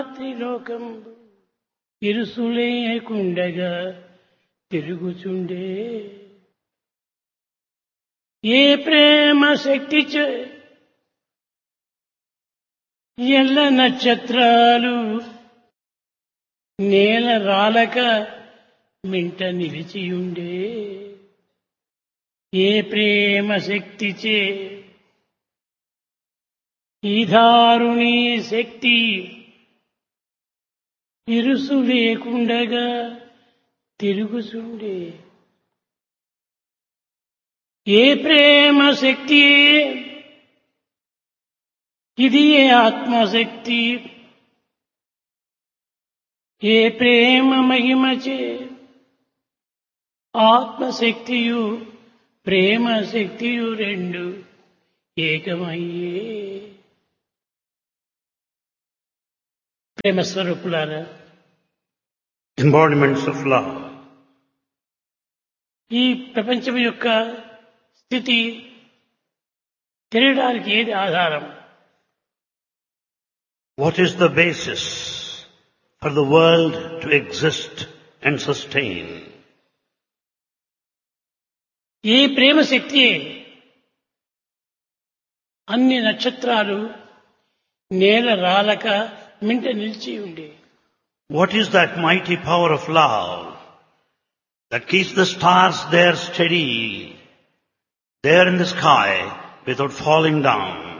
త్రిలోకం ఇరుసులేకుండగా తిరుగుచుండే ఏ ప్రేమ శక్తి చే ఎల్ల నక్షత్రాలు నేల రాలక మింట నిలిచియుండే ఏ ప్రేమ శక్తిచే ఈ దారుణి శక్తి ఇరుసు లేకుండగా తిరుగుచుండే ఏ ప్రేమ శక్తి ఇది ఏ ఆత్మశక్తి ఏ ప్రేమ మహిమచే ఆత్మశక్తియు ప్రేమ శక్తియు రెండు ఏకమయ్యే ప్రేమ స్వరూపులారా embodiments of love. ఈ ప్రపంచం యొక్క స్థితి తెలియడానికి ఏది ఆధారం What is the basis for the world to exist and sustain? ఈ ప్రేమ శక్తి అన్ని నక్షత్రాలు నేల రాలక మింట నిలిచి ఉండే What is that mighty power of love that keeps the stars there steady, there in the sky without falling down?